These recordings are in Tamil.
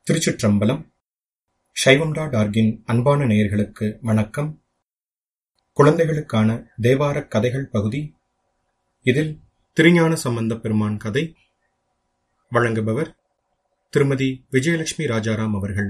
திருச்சிற்றம்பலம் சைவம்டா டார்கின் அன்பான நேயர்களுக்கு வணக்கம் குழந்தைகளுக்கான தேவாரக் கதைகள் பகுதி இதில் திருஞான சம்பந்த பெருமான் கதை வழங்குபவர் திருமதி விஜயலட்சுமி ராஜாராம் அவர்கள்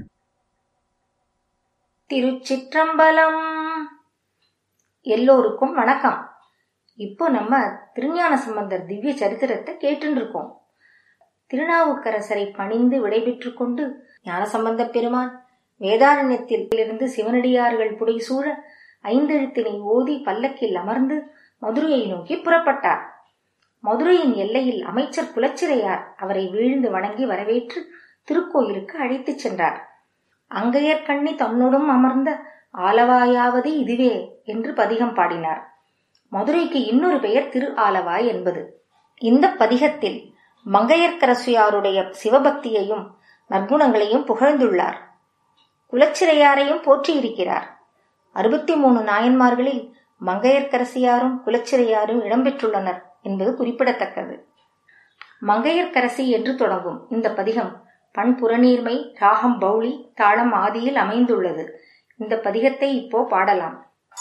திருச்சிற்றம்பலம் எல்லோருக்கும் வணக்கம் இப்போ நம்ம திருஞான சம்பந்தர் திவ்ய சரித்திரத்தை கேட்டுட்டு இருக்கோம் திருநாவுக்கரசரை பணிந்து விடைபெற்று கொண்டு ஞானசம்பந்த பெருமான் வேதாரண்யத்தில் இருந்து சிவனடியார்கள் புடைசூழ ஐந்தெழுத்தினை ஓதி பல்லக்கில் அமர்ந்து மதுரையை நோக்கி புறப்பட்டார் மதுரையின் எல்லையில் அமைச்சர் குலச்சிறையார் அவரை வீழ்ந்து வணங்கி வரவேற்று திருக்கோயிலுக்கு அழைத்துச் சென்றார் அங்கையர் கண்ணி தன்னோடும் அமர்ந்த ஆலவாயாவது இதுவே என்று பதிகம் பாடினார் மதுரைக்கு இன்னொரு பெயர் திரு ஆலவாய் என்பது இந்த பதிகத்தில் மங்கையர்க்கரசியாருடைய சிவபக்தியையும் நற்குணங்களையும் புகழ்ந்துள்ளார் குலச்சிறையாரையும் போற்றியிருக்கிறார் அறுபத்தி மூணு நாயன்மார்களில் மங்கையர்க்கரசியாரும் குலச்சிறையாரும் இடம்பெற்றுள்ளனர் என்பது குறிப்பிடத்தக்கது மங்கையர்க்கரசி என்று தொடங்கும் இந்த பதிகம் பண் புறநீர்மை ராகம் பௌளி தாளம் ஆதியில் அமைந்துள்ளது இந்த பதிகத்தை இப்போ பாடலாம்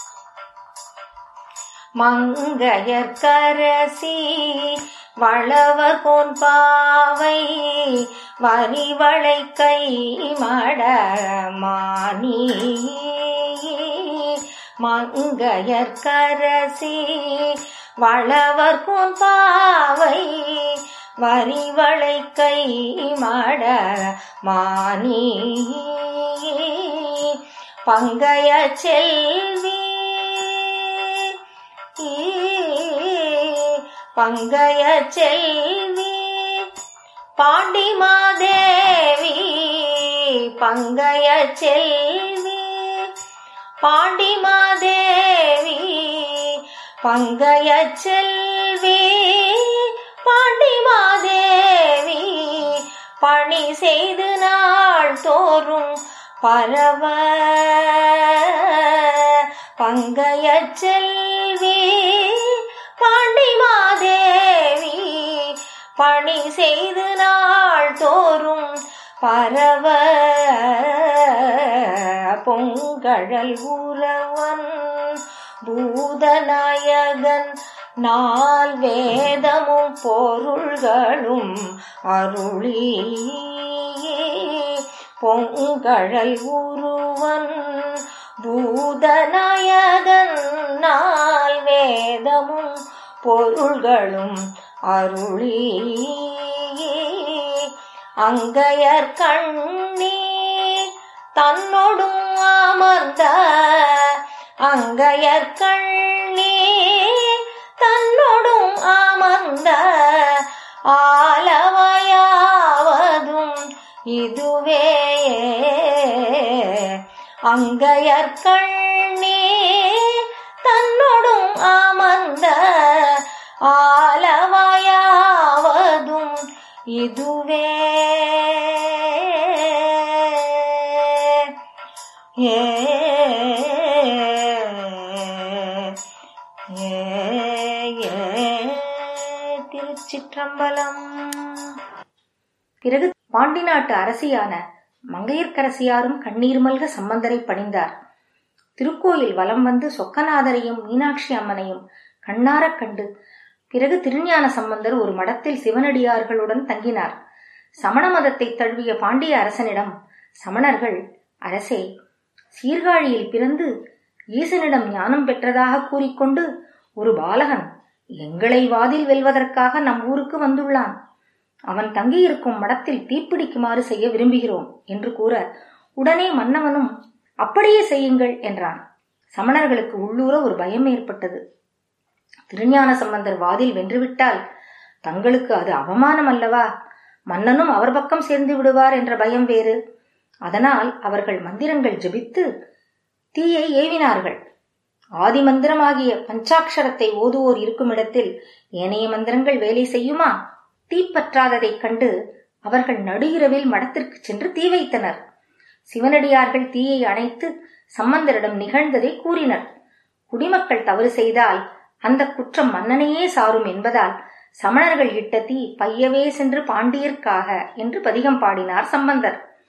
மங்கையர்க்கரசி வளவர் கோன் பாவை வரிவளை கை மடமானி மங்கையர்க்கரசி வளவர் கோன் பாவை வரிவளை கை மடமானி பங்கைய செல்வி பங்கைய செல்வி பாண்டி மாதேவி பங்கைய செல்வி பாண்டி மாதேவி பங்கைய செல்வி பாண்டி மாதேவி பணி செய்து நாள் தோறும் பரவ பங்கைய செல்வி பாண்டி மாதேவி பணி செய்து நாள் தோறும் பரவ பொங்கழல் உறவன் பூதநாயகன் நால் வேதமும் பொருள்களும் அருளி பொங்கழல் உருவன் பூதநாயகன் நால் வேதமும் பொருள்களும் அருளி அங்கையர் கண்ணி தன்னொடும் அமர்ந்த அங்கையர் கண்ணி தன்னொடும் அமர்ந்த ஆலவயாவதும் இதுவே அங்கையர் கண்ணி தன்னொடும் அமர்ந்த ஆலவயாவதும் இதுவே ஏ திருச்சிற்றம்பலம் பிறகு பாண்டி நாட்டு அரசியான மங்கையர்க்கரசியாரும் கண்ணீர் மல்க சம்பந்தரை பணிந்தார் திருக்கோயில் வலம் வந்து சொக்கநாதரையும் மீனாட்சி அம்மனையும் கண்ணாரக் கண்டு பிறகு திருஞான சம்பந்தர் ஒரு மடத்தில் சிவனடியார்களுடன் தங்கினார் சமண மதத்தை தழுவிய பாண்டிய அரசனிடம் சமணர்கள் அரசே சீர்காழியில் பிறந்து ஈசனிடம் ஞானம் பெற்றதாக கூறிக்கொண்டு ஒரு பாலகன் எங்களை வாதில் வெல்வதற்காக நம் ஊருக்கு வந்துள்ளான் அவன் தங்கியிருக்கும் மடத்தில் தீப்பிடிக்குமாறு செய்ய விரும்புகிறோம் என்று கூற உடனே மன்னவனும் அப்படியே செய்யுங்கள் என்றான் சமணர்களுக்கு உள்ளூர ஒரு பயம் ஏற்பட்டது திருஞான சம்பந்தர் வாதில் வென்றுவிட்டால் தங்களுக்கு அது அவமானம் அல்லவா மன்னனும் அவர் பக்கம் சேர்ந்து விடுவார் என்ற பயம் வேறு அதனால் அவர்கள் மந்திரங்கள் ஜபித்து தீயை ஏவினார்கள் ஆதி மந்திரமாகிய பஞ்சாட்சரத்தை ஓதுவோர் இருக்கும் இடத்தில் ஏனைய மந்திரங்கள் வேலை செய்யுமா தீப்பற்றாததைக் கண்டு அவர்கள் நடுஇரவில் மடத்திற்கு சென்று தீ வைத்தனர் சிவனடியார்கள் தீயை அணைத்து சம்பந்தரிடம் நிகழ்ந்ததை கூறினர் குடிமக்கள் தவறு செய்தால் அந்த குற்றம் மன்னனையே சாரும் என்பதால் சமணர்கள் இட்ட தீ பையவே சென்று பாண்டியர்க்காக என்று பதிகம் பாடினார் சம்பந்தர்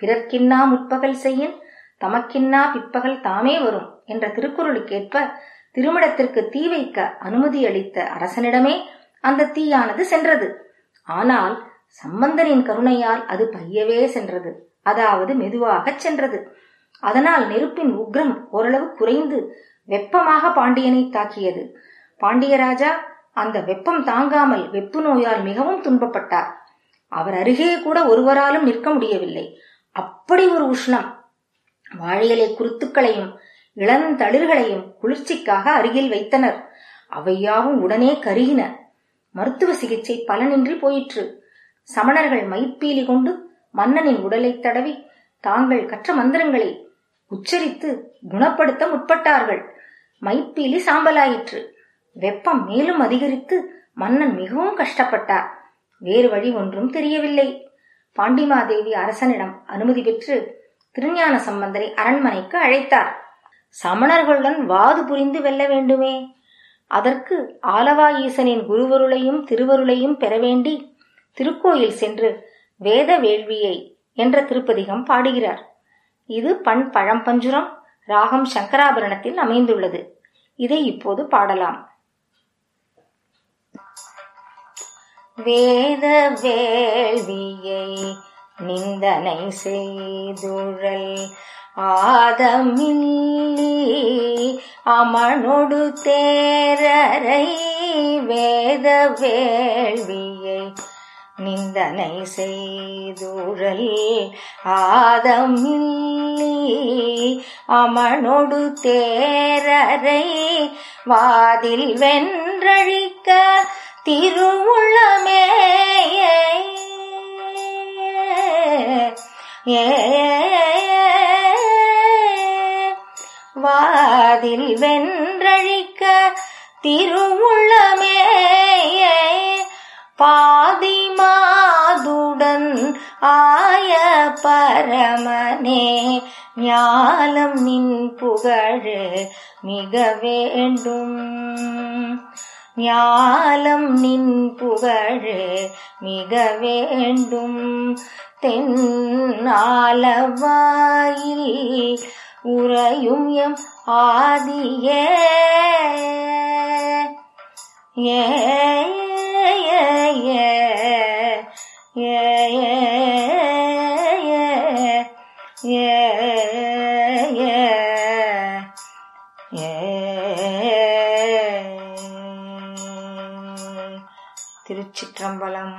பிறர்க்கின்னா முற்பகல் செய்யின் தமக்கின்னா பிற்பகல் தாமே வரும் என்ற திருக்குறளுக்கேற்ப திருமணத்திற்கு தீ வைக்க அனுமதி அளித்த அரசனிடமே அந்த தீயானது சென்றது ஆனால் சம்பந்தனின் கருணையால் அது பையவே சென்றது அதாவது மெதுவாகச் சென்றது அதனால் நெருப்பின் உக்ரம் ஓரளவு குறைந்து வெப்பமாக பாண்டியனை தாக்கியது பாண்டியராஜா அந்த வெப்பம் தாங்காமல் வெப்பு நோயால் மிகவும் துன்பப்பட்டார் அவர் அருகே கூட ஒருவராலும் நிற்க முடியவில்லை அப்படி ஒரு உஷ்ணம் வாழையிலை குருத்துக்களையும் இளந்தளிர்களையும் குளிர்ச்சிக்காக அருகில் வைத்தனர் அவையாவும் உடனே கருகின மருத்துவ சிகிச்சை பலனின்றி போயிற்று சமணர்கள் மயிற்பீலி கொண்டு மன்னனின் உடலைத் தடவி தாங்கள் கற்ற மந்திரங்களை உச்சரித்து குணப்படுத்த முற்பட்டார்கள் மைப்பீலி சாம்பலாயிற்று வெப்பம் மேலும் அதிகரித்து மன்னன் மிகவும் கஷ்டப்பட்டார் வேறு வழி ஒன்றும் தெரியவில்லை பாண்டிமாதேவி அரசனிடம் அனுமதி பெற்று திருஞான சம்பந்தரை அரண்மனைக்கு அழைத்தார் சமணர்களுடன் வாது புரிந்து வெல்ல வேண்டுமே அதற்கு ஆலவா ஈசனின் குருவருளையும் திருவருளையும் பெற வேண்டி திருக்கோயில் சென்று வேத வேள்வியை என்ற திருப்பதிகம் பாடுகிறார் இது பண் பழம்பஞ்சுரம் ராகம் சங்கராபரணத்தில் அமைந்துள்ளது இதை இப்போது பாடலாம் வேத வேள்வியை நிந்தனை செய்துழல் ஆதமில்லி அமனொடு தேரரை வேத வேள்வியை நிந்தனை செய்துழல் ஆதமில்லி அமனொடு தேரரை வாதில் வென்றழிக்க திருவுள்ளமே ஏ வாதில் வென்றழிக்க திருவுள்ளமே பாதிமாதுடன் ஆய பரமனே ஞாலம் நின் புகழ் மிக வேண்டும் ஞாலம் நின் புகழ் மிக வேண்டும் தென்னாலவாயில் உறையும் எம் ஆதியே ஏ ஏ ஏ ஏ ஏ திருச்சிற்றம்பலம்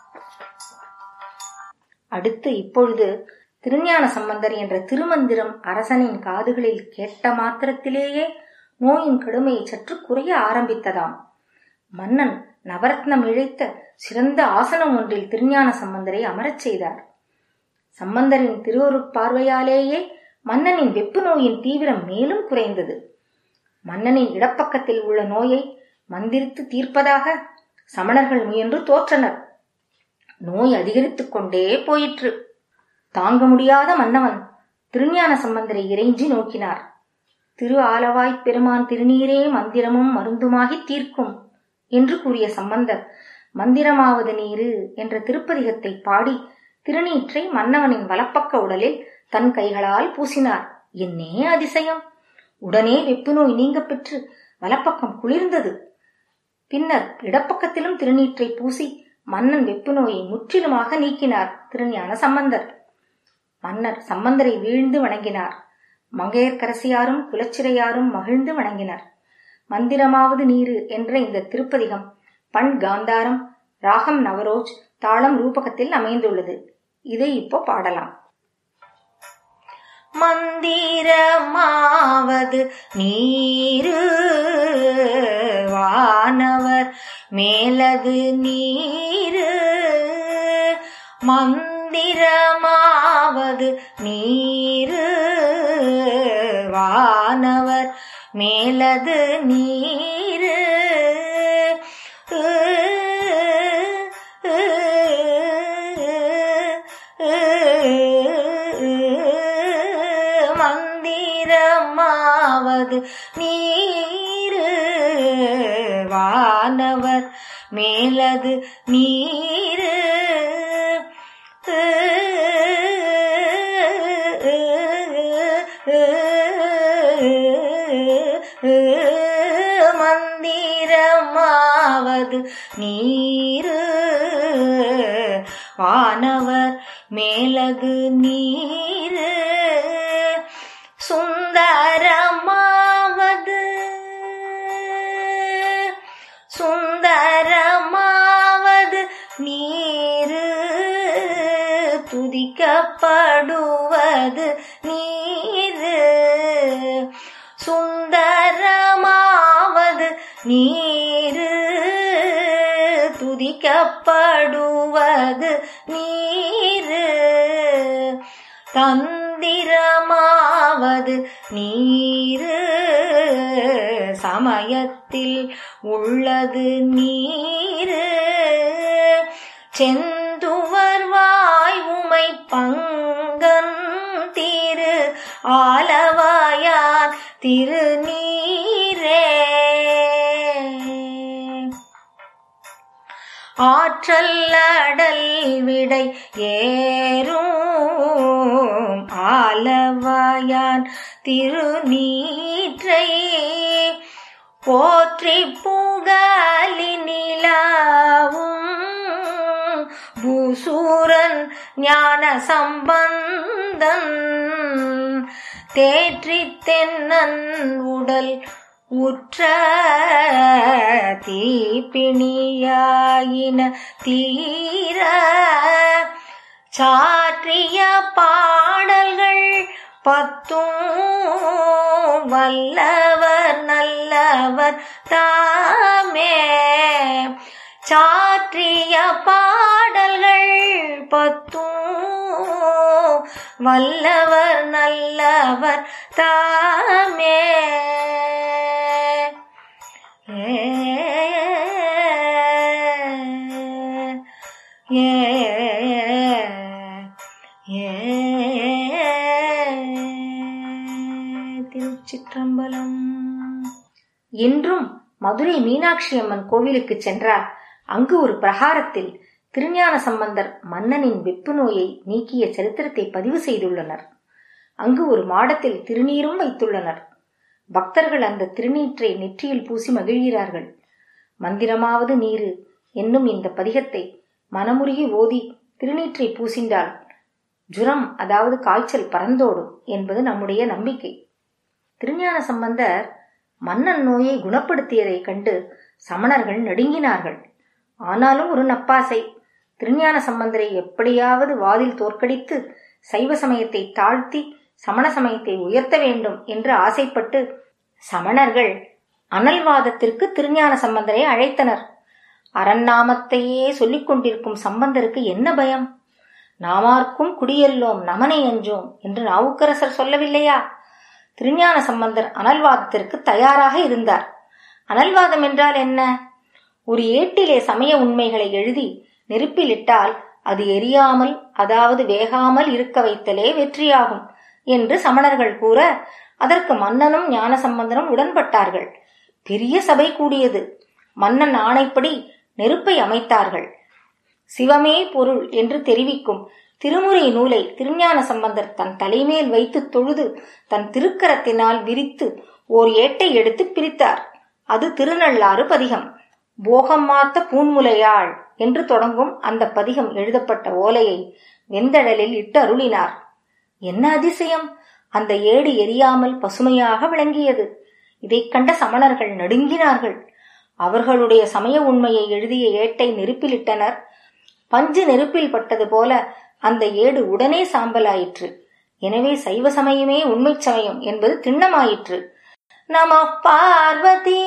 அடுத்து இப்பொழுது திருஞான சம்பந்தர் என்ற திருமந்திரம் அரசனின் காதுகளில் கேட்ட மாத்திரத்திலேயே நோயின் கடுமையை சற்று குறைய ஆரம்பித்ததாம் மன்னன் நவரத்னம் இழைத்த சிறந்த ஆசனம் ஒன்றில் திருஞான சம்பந்தரை அமரச் செய்தார் சம்பந்தரின் திருவருட் பார்வையாலேயே மன்னனின் வெப்பு நோயின் தீவிரம் மேலும் குறைந்தது மன்னனின் இடப்பக்கத்தில் உள்ள நோயை மந்திரித்து தீர்ப்பதாக சமணர்கள் முயன்று தோற்றனர் நோய் அதிகரித்துக் கொண்டே போயிற்று தாங்க முடியாத மன்னவன் திருஞான சம்பந்தரை இறைஞ்சி நோக்கினார் திரு ஆலவாய்ப் பெருமான் திருநீரே மந்திரமும் மருந்துமாகி தீர்க்கும் என்று கூறிய சம்பந்தர் மந்திரமாவது நீரு என்ற திருப்பதிகத்தை பாடி திருநீற்றை மன்னவனின் வலப்பக்க உடலில் தன் கைகளால் பூசினார் என்னே அதிசயம் உடனே வெப்பு நோய் நீங்க பெற்று வலப்பக்கம் குளிர்ந்தது பின்னர் இடப்பக்கத்திலும் திருநீற்றை பூசி மன்னன் வெப்பு நோயை முற்றிலுமாக நீக்கினார் திருஞான சம்பந்தர் மன்னர் சம்பந்தரை வீழ்ந்து வணங்கினார் மங்கையர்க்கரசியாரும் குலச்சிறையாரும் மகிழ்ந்து வணங்கினர் மந்திரமாவது நீரு என்ற இந்த திருப்பதிகம் பண் காந்தாரம் ராகம் நவரோஜ் தாளம் ரூபகத்தில் அமைந்துள்ளது இதை இப்போ பாடலாம் மந்திரமாவது நீரு வானவர் மேலது நீரு மந்திரமாவது நீரு வானவர் மேலது நீரு மந்திரமாவது நீரு வானவர் மேலது நீரு நீரு வானவர் மேலகு நீரு சுந்தரமாவது சுந்தரமாவது நீரு துதிக்கப்படுவது நீரு சுந்தரமாவது நீரு துதிக்கப்படுவது நீரு தந்திரமாவது நீரு சமயத்தில் உள்ளது நீரு செந்துவர் வாய் உமை பங்கன் திரு ஆலவாயான் திருநீரே ஆற்றல் அடல் விடை ஏறும் ஆலவாயான் திருநீற்றை போற்றி புகழி நிலாவும் பூசூரன் ஞான சம்பந்தன் தேற்றி தென்னன் உடல் உற்ற தீப்பிணியாயின தீர சாற்றிய பாடல்கள் பத்தும் வல்லவர் நல்லவர் தாமே சாற்றிய பாடல்கள் பத்தும் வல்லவர் நல்லவர் தாமே ஏ ஏ திருச்சிற்றம்பலம் இன்றும் மதுரை மீனாட்சி அம்மன் கோவிலுக்கு சென்றால் அங்கு ஒரு பிரகாரத்தில் திருஞான சம்பந்தர் மன்னனின் வெப்பு நோயை நீக்கிய சரித்திரத்தை பதிவு செய்துள்ளனர் அங்கு ஒரு மாடத்தில் திருநீரும் வைத்துள்ளனர் பக்தர்கள் அந்த திருநீற்றை நெற்றியில் பூசி மகிழ்கிறார்கள் மந்திரமாவது நீரு என்னும் இந்த பதிகத்தை மனமுருகி ஓதி திருநீற்றை பூசிண்டால் ஜுரம் அதாவது காய்ச்சல் பறந்தோடும் என்பது நம்முடைய நம்பிக்கை திருஞான சம்பந்தர் மன்னன் நோயை குணப்படுத்தியதைக் கண்டு சமணர்கள் நடுங்கினார்கள் ஆனாலும் ஒரு நப்பாசை திருஞான சம்பந்தரை எப்படியாவது வாதில் தோற்கடித்து சைவ சமயத்தை தாழ்த்தி சமண சமயத்தை உயர்த்த வேண்டும் என்று ஆசைப்பட்டு சமணர்கள் அனல்வாதத்திற்கு திருஞான சம்பந்தரை அழைத்தனர் அரண்நாமத்தையே சொல்லிக் கொண்டிருக்கும் சம்பந்தருக்கு என்ன பயம் நாமார்க்கும் குடியெல்லோம் நமனை அஞ்சோம் என்று நாவுக்கரசர் சொல்லவில்லையா திருஞான சம்பந்தர் அனல்வாதத்திற்கு தயாராக இருந்தார் அனல்வாதம் என்றால் என்ன ஒரு ஏட்டிலே சமய உண்மைகளை எழுதி நெருப்பில் இட்டால் அது எரியாமல் அதாவது வேகாமல் இருக்க வைத்தலே வெற்றியாகும் என்று சமணர்கள் கூற அதற்கு மன்னனும் ஞானசம்பந்தனும் உடன்பட்டார்கள் பெரிய சபை கூடியது மன்னன் ஆணைப்படி நெருப்பை அமைத்தார்கள் சிவமே பொருள் என்று தெரிவிக்கும் திருமுறை நூலை திருஞான சம்பந்தர் தன் தலைமேல் வைத்து தொழுது தன் திருக்கரத்தினால் விரித்து ஓர் ஏட்டை எடுத்து பிரித்தார் அது திருநள்ளாறு பதிகம் போகம் மாத்த பூன்முலையாள் என்று தொடங்கும் அந்த பதிகம் எழுதப்பட்ட ஓலையை வெந்தழலில் இட்டு அருளினார் என்ன அதிசயம் அந்த ஏடு எரியாமல் பசுமையாக விளங்கியது இதைக் கண்ட சமணர்கள் நடுங்கினார்கள் அவர்களுடைய சமய உண்மையை எழுதிய ஏட்டை நெருப்பிலிட்டனர் பஞ்சு நெருப்பில் பட்டது போல அந்த ஏடு உடனே சாம்பலாயிற்று எனவே சைவ சமயமே உண்மை சமயம் என்பது திண்ணமாயிற்று நம பார்வதி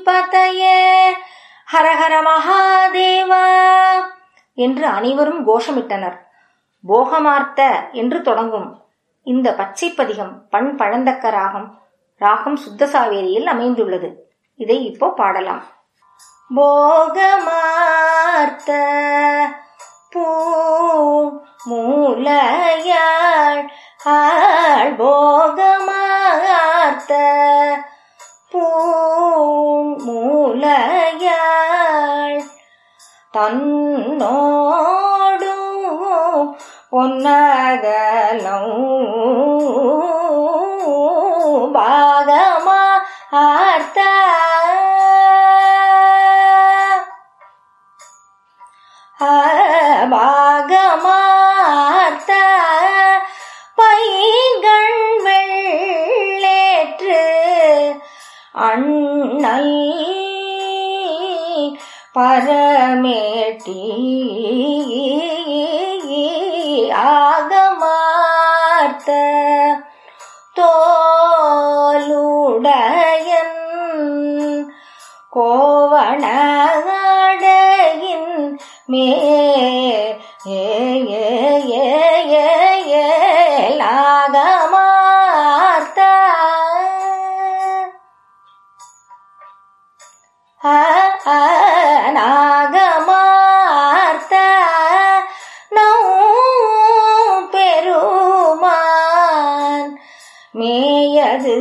பதயே ஹரஹர மகாதேவா என்று அனைவரும் கோஷமிட்டனர் போகமார்த்த என்று தொடங்கும் இந்த பச்சை பதிகம் பண் பழந்தக்க ராகம் ராகம் சுத்தசாவேரியில் அமைந்துள்ளது இதை இப்போ பாடலாம் போகமார்த்த பூ மூலையாள் ஆள் போகமார்த்த பூ மூலையாள் தன்னோடு பொன்னகலம் பாகமா ஆர்த்த கட்டி ஆகமார்த்த தோலுடையன் கோவணடையின் மே ஏ ஏ ஏ ஏ ஏலாகமார்த்த நாகமார்த்த நௌ பெருமான் மேயது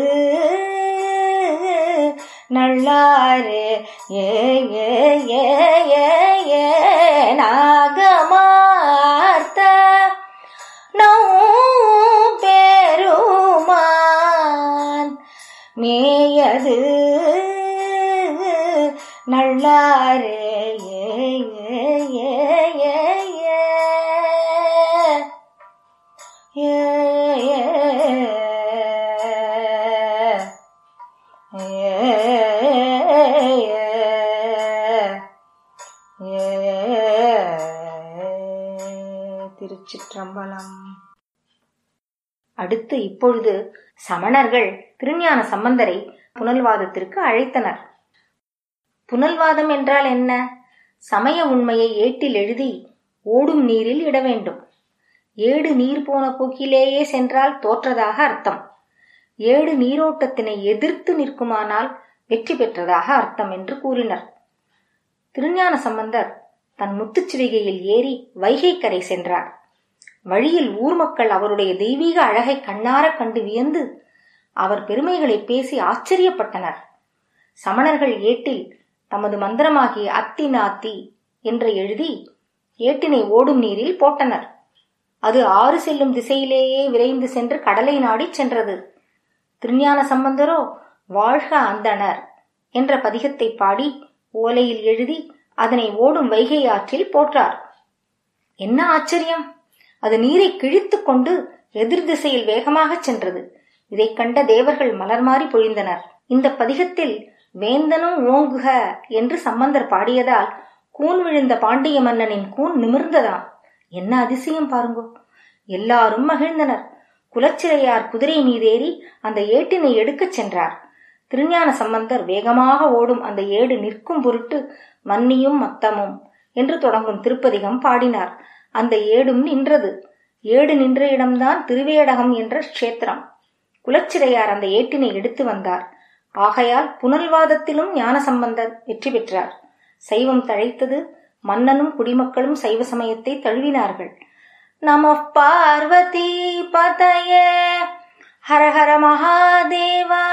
நல்லாறு ஏ ஏ ஏ ஏ ஏ நாகமார்த்த நௌ பெருமான் மேயது நல்லாறு ஏ ஏ ஏ ஏ ஏ ஏ திருச்சிற்றம்பலம் அடுத்து இப்பொழுது சமணர்கள் திருஞான சம்பந்தரை புனல்வாதத்திற்கு அழைத்தனர் புனல்வாதம் என்றால் என்ன சமய உண்மையை ஏட்டில் எழுதி ஓடும் நீரில் இட வேண்டும் ஏடு நீர் போன போக்கிலேயே சென்றால் தோற்றதாக அர்த்தம் ஏடு நீரோட்டத்தினை எதிர்த்து நிற்குமானால் வெற்றி பெற்றதாக அர்த்தம் என்று கூறினர் திருஞான சம்பந்தர் தன் முத்துச்சிவிகையில் ஏறி வைகை கரை சென்றார் வழியில் ஊர் மக்கள் அவருடைய தெய்வீக அழகை கண்ணாரக் கண்டு வியந்து அவர் பெருமைகளை பேசி ஆச்சரியப்பட்டனர் சமணர்கள் ஏட்டில் தமது மந்திரமாகிய அத்தி நாத்தி என்று எழுதி ஏட்டினை ஓடும் நீரில் போட்டனர் அது ஆறு செல்லும் திசையிலேயே விரைந்து சென்று கடலை நாடிச் சென்றது திருஞான சம்பந்தரோ வாழ்க அந்தணர் என்ற பதிகத்தை பாடி ஓலையில் எழுதி அதனை ஓடும் வைகை ஆற்றில் போட்டார் என்ன ஆச்சரியம் அது நீரை கிழித்துக் கொண்டு எதிர் திசையில் வேகமாகச் சென்றது இதைக் கண்ட தேவர்கள் மலர்மாறி பொழிந்தனர் இந்த பதிகத்தில் வேந்தனும் ஓங்குக என்று சம்பந்தர் பாடியதால் கூன் விழுந்த பாண்டிய மன்னனின் கூன் நிமிர்ந்ததாம் என்ன அதிசயம் பாருங்கோ எல்லாரும் மகிழ்ந்தனர் குலச்சிறையார் குதிரை மீதேறி அந்த ஏட்டினை எடுக்கச் சென்றார் திருஞான சம்பந்தர் வேகமாக ஓடும் அந்த ஏடு நிற்கும் பொருட்டு மன்னியும் மத்தமும் என்று தொடங்கும் திருப்பதிகம் பாடினார் அந்த ஏடும் நின்றது ஏடு நின்ற இடம்தான் திருவேடகம் என்ற க்ஷேத்திரம் குலச்சிறையார் அந்த ஏட்டினை எடுத்து வந்தார் ஆகையால் புனல்வாதத்திலும் ஞான சம்பந்தர் வெற்றி பெற்றார் சைவம் தழைத்தது மன்னனும் குடிமக்களும் சைவ சமயத்தை தழுவினார்கள் நம பார்வதி பதயே ஹரஹர மகாதேவா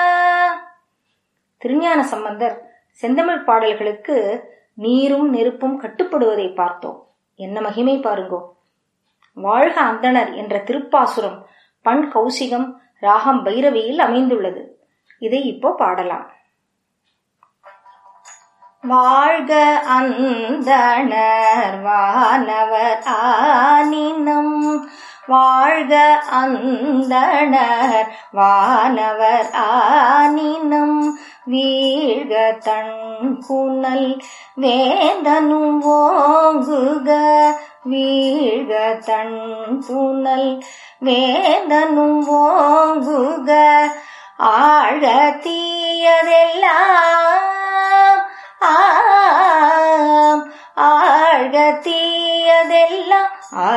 திருஞான சம்பந்தர் செந்தமிழ் பாடல்களுக்கு நீரும் நெருப்பும் கட்டுப்படுவதை பார்த்தோம் என்ன மகிமை பாருங்கோ வாழ்க அந்தணர் என்ற திருப்பாசுரம் பண் கௌசிகம் ராகம் பைரவியில் அமைந்துள்ளது இதை இப்போ பாடலாம் வாழ்க அந்தணர் வானவர் ஆனினம் வாழ்க அந்தணர் வானவர் ஆனினம் வீழ்க தன் புனல் வேந்தனும் ஓங்குக வீழ்க தன் புனல் வேந்தனும் ஓங்குக ஆழ தீயதெல்லாம் ஆம் ஆழ்க தீயதெல்லாம்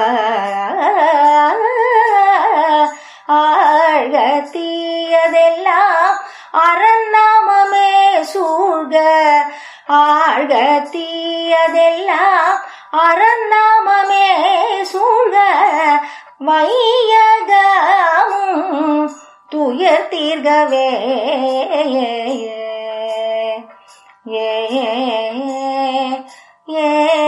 ஆழ்க தீயதெல்லாம் அரநாமமே சூழ்க ஆழ்க தீயதெல்லாம் அரநாமமே சூழ்க வையகமும் துயர் தீர்கவே ஏ ஏ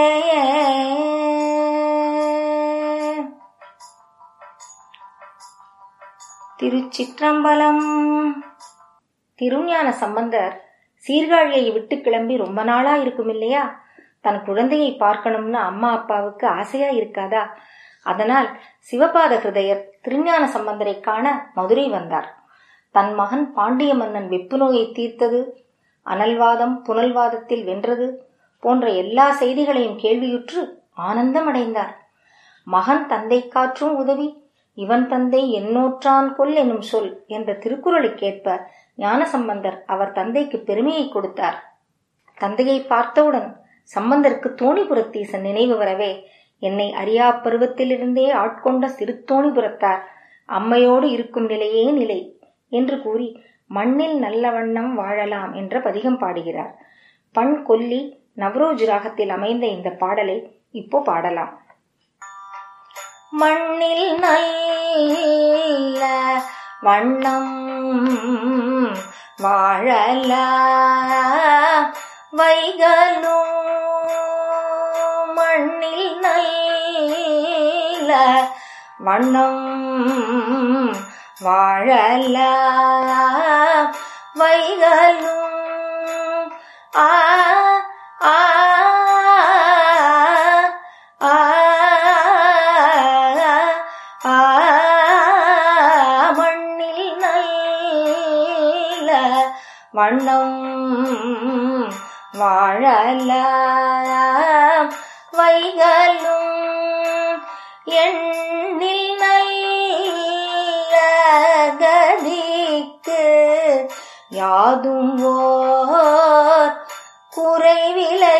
திருச்சிற்றம்பலம் திருஞான சம்பந்தர் சீர்காழியை விட்டு கிளம்பி ரொம்ப நாளா இருக்கும் இல்லையா தன் குழந்தையை பார்க்கணும்னு அம்மா அப்பாவுக்கு ஆசையா இருக்காதா அதனால் சிவபாத ஹிருதயர் திருஞான சம்பந்தரை காண மதுரை வந்தார் தன் மகன் பாண்டிய மன்னன் வெப்பு நோயை தீர்த்தது அனல்வாதம் புனல்வாதத்தில் வென்றது போன்ற எல்லா செய்திகளையும் கேள்வியுற்று ஆனந்தமடைந்தார் மகன் தந்தை காற்றும் உதவி இவன் தந்தை என்னோற்றான் கொல் எனும் சொல் என்ற திருக்குறளுக்கேற்ப ஞானசம்பந்தர் அவர் தந்தைக்கு பெருமையை கொடுத்தார் தந்தையை பார்த்தவுடன் சம்பந்தருக்கு தோணிபுரத்தீசன் நினைவு வரவே என்னை அறியா பருவத்திலிருந்தே ஆட்கொண்ட சிறுத்தோணிபுரத்தார் அம்மையோடு இருக்கும் நிலையே நிலை என்று கூறி மண்ணில் நல்ல வண்ணம் வாழலாம் என்ற பதிகம் பாடுகிறார் பண் கொல்லி நவரோஜ் ராகத்தில் அமைந்த இந்த பாடலை இப்போ பாடலாம் மண்ணில் நல்ல வண்ணம் வாழல வைகலும் மண்ணில் நல்ல வண்ணம் வாழல வைகலும் ஆ ஆ ஆ ஆ மண்ணில் நல்ல வண்ணம் வாழல வைகலும் எண்ணில் நல்ல கதிக்கு யாதும் ஓர் குறைவிலை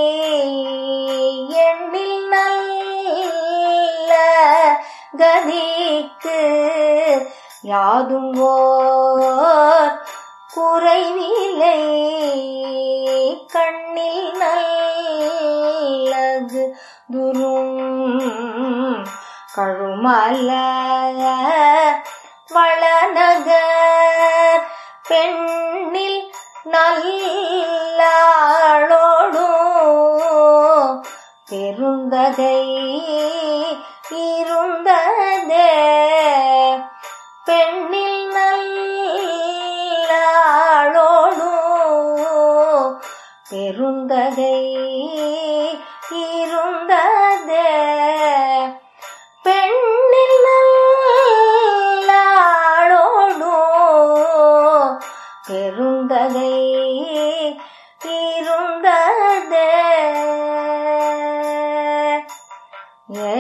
எண்ணில் நல்ல கதிக்கு யாதும் ஓர் குறைவிலை கண்ணில் நல்லது துரும் கழுமல வளநகர் பெண்ணில் நல்லாளோடும் பெருந்தகை இருந்ததே பெண்ணில் நல்லாளோடும் பெருந்தகை இருந்ததே பெண்ணில் நல்லாளோடும் பெருந்தகை இருந்ததே ஏ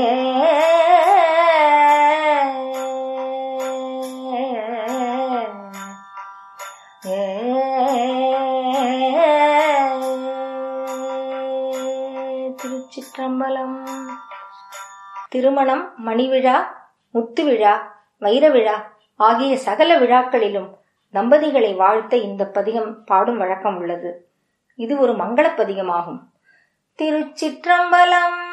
திருச்சிற்றம்பலம் திருமணம் மணிவிழா முத்துவிழா வைரவிழா ஆகிய சகல விழாக்களிலும் தம்பதிகளை வாழ்த்த இந்த பதிகம் பாடும் வழக்கம் உள்ளது இது ஒரு மங்களப் பதிகமாகும் திருச்சிற்றம்பலம்